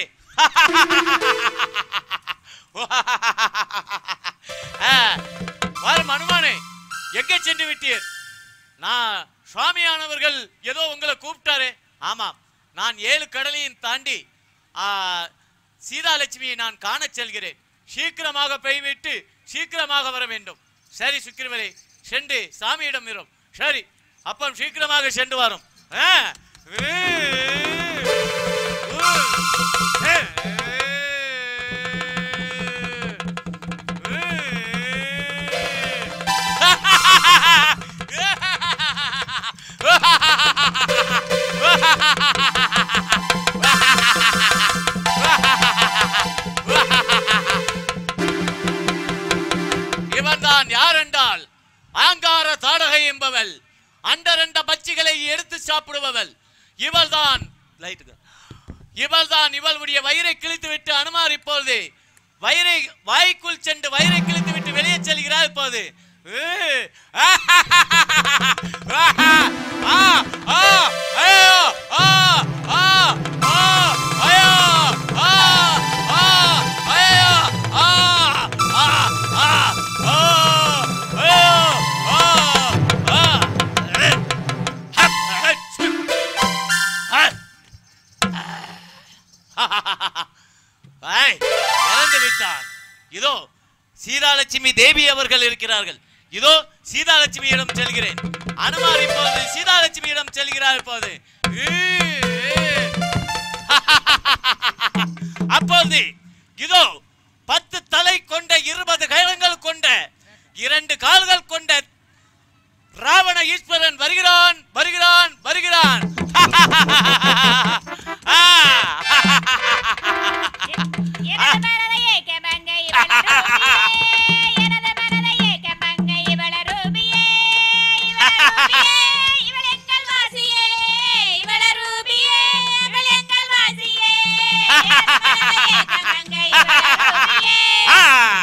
வரும் அனுமானே எங்க சென்று விட்டீர் நான் சுவாமியானவர்கள் ஏதோ உங்களை கூப்பிட்டாரு ஆமாம் நான் ஏழு கடலையும் தாண்டி ஆ, சீதாலட்சுமியை நான் காணச் செல்கிறேன் சீக்கிரமாக போய்விட்டு சீக்கிரமாக வர வேண்டும் சரி சுக்கிரவரே சென்று சாமியிடம் இரும் சரி அப்பம் சீக்கிரமாக சென்று வரும் ஆ, இவன்தான் யார் என்றால் ஆங்கார தாடகை என்பவள் அண்டரண்ட பச்சிகளை எடுத்து சாப்பிடுபவள் இவள்தான் லைட்டுக்கு இவள்தான் இவளுடைய வயிறை கிழித்து விட்டு அனுமார் இப்பொழுது வயிறை வாய்க்குள் சென்று வயிறை கிழித்து விட்டு வெளியே செல்கிறார் இப்போது உ, ஆ, ஆ, ஆ, ஐயோ, ஆ, ஆ, ஆ, ஐயோ, ஆ, ஆ, ஐயோ, ஆ, ஆ, ஆ, ஆ, ஐயோ, ஆ, ஆ, அ, ஹப், அச்சு, அ. ஐய், இறந்து விட்டான் இதோ சீதாலட்சுமி தேவி அவர்கள் இருக்கிறார்கள் இதோ சீதாலட்சுமியிடம் செல்கிறேன் அனுமார் இப்போது சீதாலட்சுமியிடம் செல்கிறார் இப்போது ஈ, ஈ. அப்போது இதோ பத்து தலை கொண்ட இருபது கைலங்கள் கொண்ட இரண்டு கால்கள் கொண்ட ராவண ஈஸ்வரன் வருகிறான் வருகிறான் வருகிறான் ஆ. எனது மனதையே கெமங்கை வளரூபியே, எனது மனதையே கெமங்கை வளரூபியே, இவளரூபியே, இவள் எங்கள் வாசியே, இவளரூபியே, இவள் எங்கள் வாசியே, எனது மனதையே கெமங்கை வளரூபியே. ஆ.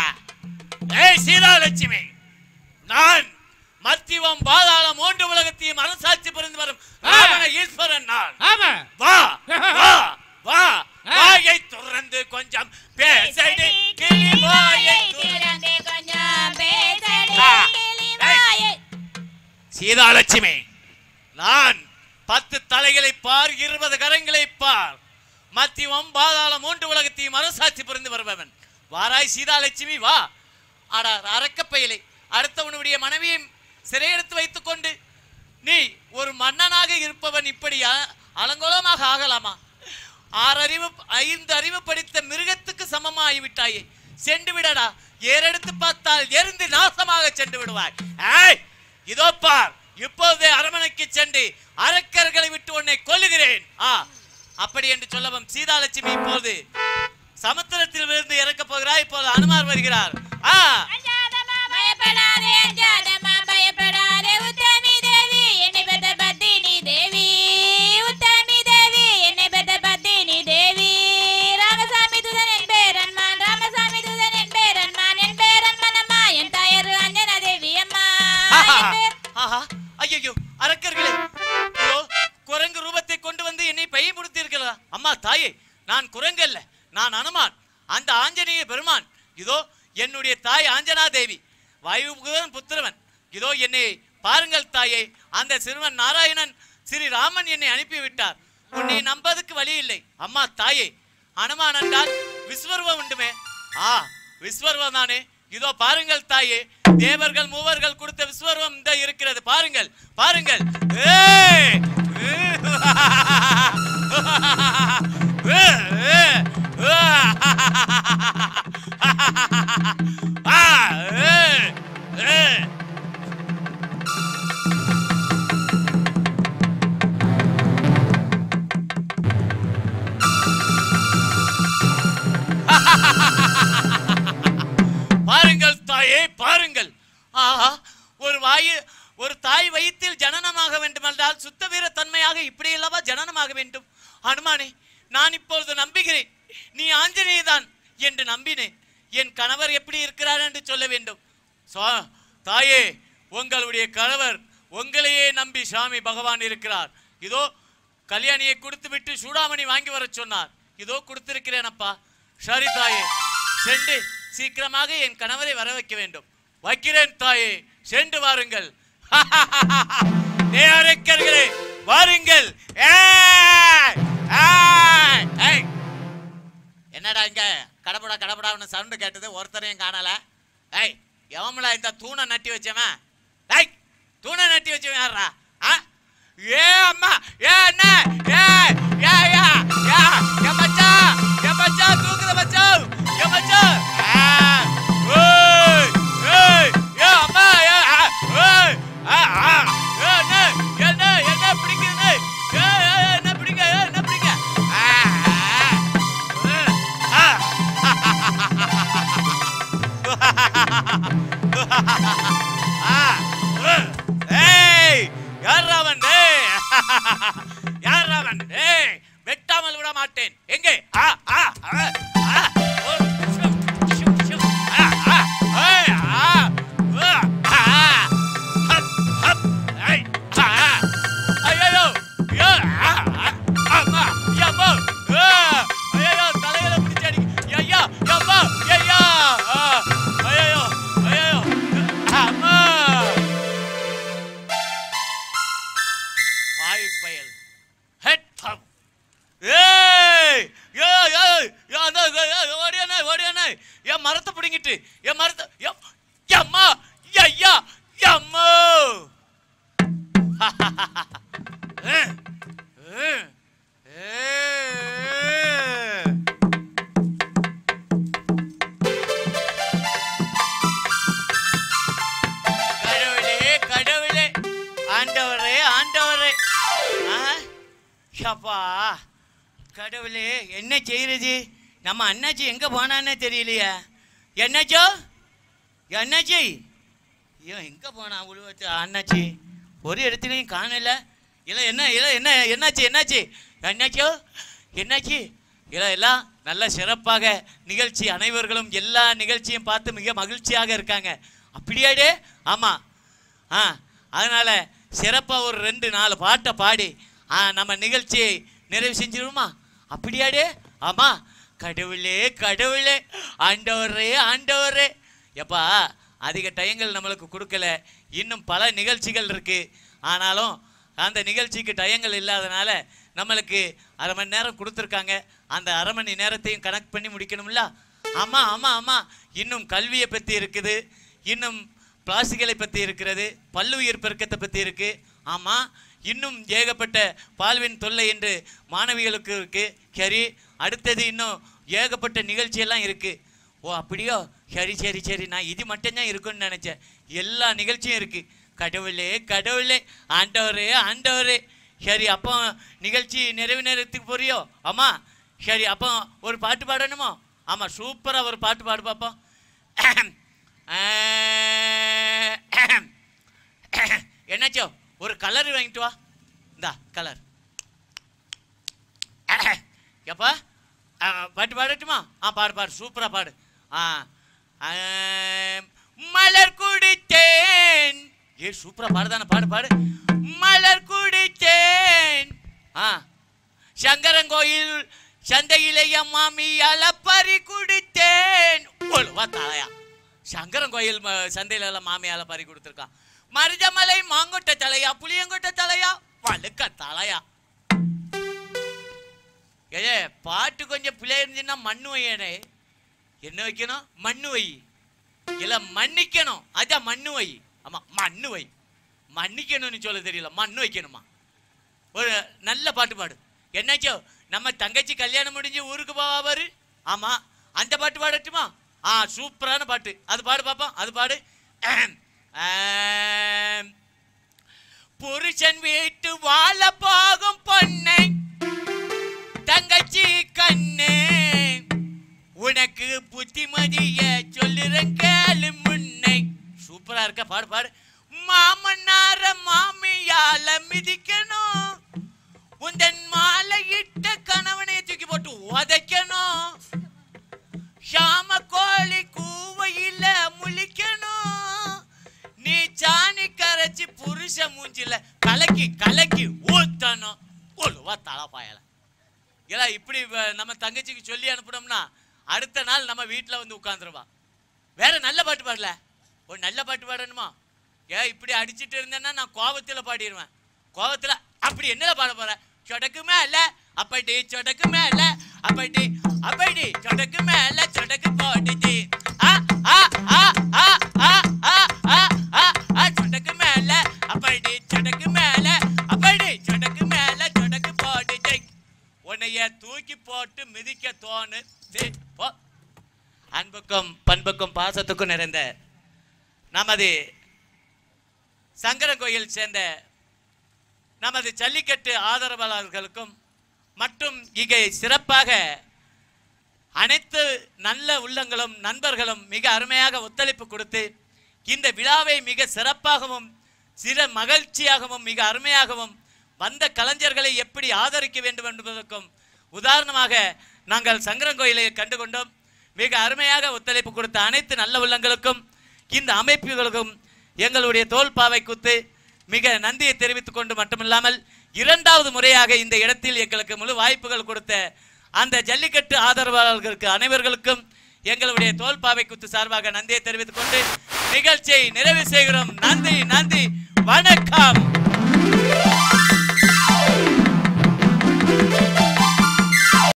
ஏய் சீதாலட்சுமி நான் மத்திவம் பாதாளம் மூன்று உலகத்தையும் அரசாட்சி புரிந்து வரும் ராவண ஈஸ்வரன் நான் ஆமா வா வா வா வாயை துறந்து கொஞ்சம் பேசடி கிளி வாயை துறந்து. திறந்தே கொஞ்சம் பேசடி, ஆ. கிளி ஏய். வாயை. சீதாலட்சுமி நான் பத்து தலைகளை பார் இருபது கரங்களை பார் மத்தியமம் பாதாளம் மூன்று உலகத்தையும் அரசாட்சி புரிந்து வருபவன் வாராய் சீதாலட்சுமி வா அட அரக்கப்பயிலை அடுத்தவனுடைய மனைவியும் சிறையெடுத்து வைத்துக் கொண்டு நீ ஒரு மன்னனாக இருப்பவன் இப்படி அ- அலங்கோலமாக ஆகலாமா ஆறறிவு ஐந்து அறிவு படித்த மிருகத்துக்கு சமமா ஆகிவிட்டாயே சென்று விடடா ஏறெடுத்து பார்த்தால் எரிந்து நாசமாக சென்று விடுவாய் ஏய் இதோ பார் இப்போதே அரமனைக்கு சென்று அரக்கர்களை விட்டு உன்னை கொல்லுகிறேன் ஆ அப்படி என்று சொல்லவும் சீதாலட்சுமி இப்போது சமுத்திரத்தில் விழுந்து இறக்கப் போகிறாய் இப்போது அனுமார் வருகிறார் ஆ அஞ்சாதம்மா, பயப்படாதே அஞ்சாதம்மா, பயப்படாதே உத்தமி தேவி என்னை பெற்ற பத்தினி தேவி உத்தமி தேவி என்னை பெற்ற பத்தினி தேவி ராமசாமி துதன் என் பேரன்மான் ராமசாமி துதன் என் பேரன்மான் என் பேரன்மான் அம்மா என் தாயார் அஞ்சனா தேவி அம்மா என் பேர் ஆஹா ஐயோ அரக்கர்களே இதோ குரங்கு ரூபத்தை கொண்டு வந்து என்னை பயமுறுத்தி இருக்கிறதா அம்மா தாயே நான் குரங்கு அல்ல நான் அனுமான் அந்த ஆஞ்சநேய பெருமான் இதோ என்னுடைய தாய் ஆஞ்சனா தேவி வாயுபுகன் புத்திரவன் இதோ என்னை பாருங்கள் தாயே அந்த சிறுவன் நாராயணன் ஸ்ரீ ராமன் என்னை அனுப்பிவிட்டார் உன்னை நம்பதுக்கு வழி இல்லை அம்மா தாயே அனுமான் என்றால் விஸ்வரூபம் உண்டுமே ஆ விஸ்வரூபம் தானே இதோ பாருங்கள் தாயே தேவர்கள் மூவர்கள் கொடுத்த விஸ்வரூபம் இந்த இருக்கிறது பாருங்கள் பாருங்கள் ஏய்! ஆ, ஏய்! ஏய்! பாருங்கள் தாயே பாருங்கள் ஆஹா ஒரு வாயு ஒரு தாய் வயிற்றில் ஜனனமாக வேண்டுமென்றால் சுத்த வீர தன்மையாக இப்படி அல்லவா ஜனனமாக வேண்டும் அனுமானே நான் இப்பொழுது நம்புகிறேன் நீ ஆஞ்சநேயதான் என்று நம்பினேன் என் கணவர் எப்படி இருக்கிறார் என்று சொல்ல வேண்டும் சா- தாயே உங்களுடைய கணவர் உங்களையே நம்பி சாமி பகவான் இருக்கிறார் இதோ கல்யாணியை கொடுத்து விட்டு சூடாமணி வாங்கி வர சொன்னார் இதோ கொடுத்திருக்கிறேன் அப்பா சரி தாயே சென்று சீக்கிரமாக என் கணவரை வர வைக்க வேண்டும் வைக்கிறேன் தாயே சென்று வாருங்கள் நேரக்கர்களே வாருங்கள் ஏய்! ஏய்! ஏய்! என்னடா இங்க கடப்படா கடப்படான்னு சவுண்டு கேட்டது ஒருத்தரையும் காணல ஏய் எவன்ல இந்த தூணை நட்டி வச்சவன் ஏய் தூணை நட்டி வச்சவன் யாரா ஆ ஏ அம்மா ஏ அண்ணா ஏ ஏ ஏ ஏ ஏ மச்சான் ஏ மச்சான் தூக்குற மச்சான் ஏ மச்சான் ஆ ஓய் ஏய் ஏ அம்மா ஏ ஆ, ஓய் ஆ ஆ ஏ என்ன என்ன என்ன பிடிக்குது ஏ ஏ, என்ன பிடிக்க ஏ, என்ன பிடிக்க ஆ ஆ, ஆ ஆ, உ, ஏய் யார் அவன் ஏய் யார் அவன் ஏய் வெட்டாமல் விட மாட்டேன் எங்கே ஆ ஆ ஆ ஆ ஓ ஷு ஷு ஷு ஆ ஆ ஏய் ஆ உ, ஆ ஹப் ஹப் ஏய் ஆ ஐயோ ஐயோ ஆ ஆ, அம்மா யம்மா ஆ ஐயோ தலையில பிடிச்சு அடி ஐயா யம்மா ஐயா ஆ, ஐயோ ஐயோ அம்மா ஆய் பயல் ஹெட் பம் ஏய் ஏ ஏய் ஏ அந்த ஓடியானே ஓடியானே என் மரத்தை பிடிங்கிட்டு என் மரத்தை எம்- எம்மா ஐயா எம்மோ ஏ, ஏ, ஏ. கடவுளே கடவுளே ஆண்டவரே ஆண்டவரே ஆ ஷப்பா கடவுளே என்ன செய்யறது நம்ம அண்ணாச்சி எங்க போனான்னே தெரியலையே என்னாச்சோ என்னாச்சி ஐயோ எங்க போனா உழுவத்து அண்ணாச்சி ஒரு இடத்துலையும் காணல இல்லை என்ன இல்லை என்ன என்னாச்சு என்னாச்சு என்னாச்சோ என்னாச்சு இல்லை எல்லாம் நல்ல சிறப்பாக நிகழ்ச்சி அனைவர்களும் எல்லா நிகழ்ச்சியும் பார்த்து மிக மகிழ்ச்சியாக இருக்காங்க அப்படியாடே ஆமாம் ஆ அதனால் சிறப்பாக ஒரு ரெண்டு நாலு பாட்டை பாடி ஆ, நம்ம நிகழ்ச்சியை நிறைவு செஞ்சிருவோமா அப்படியாடே ஆமாம் கடவுளே கடவுளே ஆண்டவரே ஆண்டவரே எப்பா அதிக டயங்கள் நம்மளுக்கு கொடுக்கல இன்னும் பல நிகழ்ச்சிகள் இருக்கு ஆனாலும் அந்த நிகழ்ச்சிக்கு டயங்கள் இல்லாதனால நம்மளுக்கு அரை மணி நேரம் கொடுத்துருக்காங்க அந்த அரை மணி நேரத்தையும் கனெக்ட் பண்ணி முடிக்கணும்ல ஆமாம் ஆமாம் ஆமாம் இன்னும் கல்வியை பற்றி இருக்குது இன்னும் பிளாஸ்டிகளை பற்றி இருக்கிறது பல்லுயிர் பெருக்கத்தை பற்றி இருக்கு ஆமாம் இன்னும் ஏகப்பட்ட பால்வின் தொல்லை என்று மாணவிகளுக்கு இருக்கு சரி அடுத்தது இன்னும் ஏகப்பட்ட நிகழ்ச்சியெல்லாம் இருக்கு ஓ அப்படியோ சரி சரி சரி நான் இது மட்டும்தான் இருக்குன்னு நினச்சேன் எல்லா நிகழ்ச்சியும் இருக்கு கடவுளே கடவுளே ஆண்டவரே ஆண்டவரே சரி அப்போ நிகழ்ச்சி நிறைவு நேரத்துக்கு போறியோ ஆமா சரி அப்போ ஒரு பாட்டு பாடணுமோ ஆமா சூப்பரா ஒரு பாட்டு பாடு பார்ப்போம் என்னாச்சோ ஒரு கலர் வாங்கிட்டு வா இந்தா கலர் எப்பா ஆ, பாட்டு பாடட்டுமா ஆ பாடு பாடு சூப்பரா பாடு ஆ ஆம், மலர் குடித்தேன் ஏ சூப்பரா பாடுதானே பாடு பாடு மலர் குடித்தேன் ஆ சங்கரங்கோயில் சந்தையிலே என் மாமியால பறி குடித்தேன் ஒழுவா தலையா சங்கரங்கோயில் ம- சந்தையில எல்லாம் மாமியால பறி கொடுத்துருக்கான் மருதமலை மாங்கொட்டை தலையா புளியங்கொட்டை தலையா வழுக்க தலையா ஏ பாட்டு கொஞ்சம் பிள்ளை இருந்துச்சுன்னா மண்ணு வையனே என்ன வைக்கணும் மண்ணு வை இல்ல மன்னிக்கணும் அதான் மண்ணு வை ஆமா மண்ணு வை மன்னிக்கணும்னு சொல்ல தெரியல மண்ணு வைக்கணுமா ஒரு நல்ல பாட்டு பாடு என்னாச்சோ நம்ம தங்கச்சி கல்யாணம் முடிஞ்சு ஊருக்கு போவா பாரு ஆமா அந்த பாட்டு பாடட்டுமா ஆ சூப்பரான பாட்டு அது பாடு பாப்போம் அது பாடு ஆம். புருஷன் வீட்டு வாழ போகும் பொண்ணை தங்கச்சி கண்ணே உனக்கு புத்திமதிய சொல்லுறேன் கேளு முன்னை சூப்பரா இருக்க பாடு பாடு மாமனார மாமியால மிதிக்கணும் உந்தன் மாலையிட்ட கணவனை தூக்கி போட்டு உதைக்கணும் ஷாம கோழி கூவையில முழிக்கணும் நீ சாணி கரைச்சி புருஷ மூஞ்சில கலக்கி கலக்கி ஊத்தணும் ஒழுவா தலப்பாயல ஏன்னா இப்படி வ- நம்ம தங்கச்சிக்கு சொல்லி அனுப்பினோம்னா அடுத்த நாள் நம்ம வீட்டில் வந்து உட்காந்துருவா வேற நல்ல பாட்டு பாடல ஒரு நல்ல பாட்டு பாடணுமா ஏன் இப்படி அடிச்சிட்டு இருந்தேன்னா நான் கோவத்தில் பாடிடுவேன் கோவத்தில் அப்படி என்னல பாட போற சொடக்கு மேல அப்படி சொடக்கு மேல அப்படி அப்படி சொடக்கு மேல சொடக்கு போடுது ஆ ஆ ஆ ஆ ஆ ஆ ஆ ஆ ஆ சொடக்கு மேல அப்படி சொடக்கு மேல அப்படி அன்புக்கும் பண்புக்கும் பாசத்துக்கும் நிறைந்த நமது சங்கரங்கோயில் சேர்ந்த நமது ஜல்லிக்கட்டு ஆதரவாளர்களுக்கும் மற்றும் இங்கே சிறப்பாக அனைத்து நல்ல உள்ளங்களும் நண்பர்களும் மிக அருமையாக ஒத்துழைப்பு கொடுத்து இந்த விழாவை மிக சிறப்பாகவும் சிற மகிழ்ச்சியாகவும் மிக அருமையாகவும் வந்த கலைஞர்களை எப்படி ஆதரிக்க வேண்டும் என்பதற்கும் உதாரணமாக நாங்கள் சங்கரங்கோயிலை கண்டுகொண்டோம் மிக அருமையாக ஒத்துழைப்பு கொடுத்த அனைத்து நல்ல உள்ளங்களுக்கும் இந்த அமைப்புகளுக்கும் எங்களுடைய தோல்பாவை குத்து மிக நன்றியை தெரிவித்துக் கொண்டு மட்டுமில்லாமல் இரண்டாவது முறையாக இந்த இடத்தில் எங்களுக்கு முழு வாய்ப்புகள் கொடுத்த அந்த ஜல்லிக்கட்டு ஆதரவாளர்களுக்கு அனைவர்களுக்கும் எங்களுடைய தோல்பாவை குத்து சார்பாக நன்றியை தெரிவித்துக் கொண்டு நிகழ்ச்சியை நிறைவு செய்கிறோம் நன்றி நன்றி வணக்கம்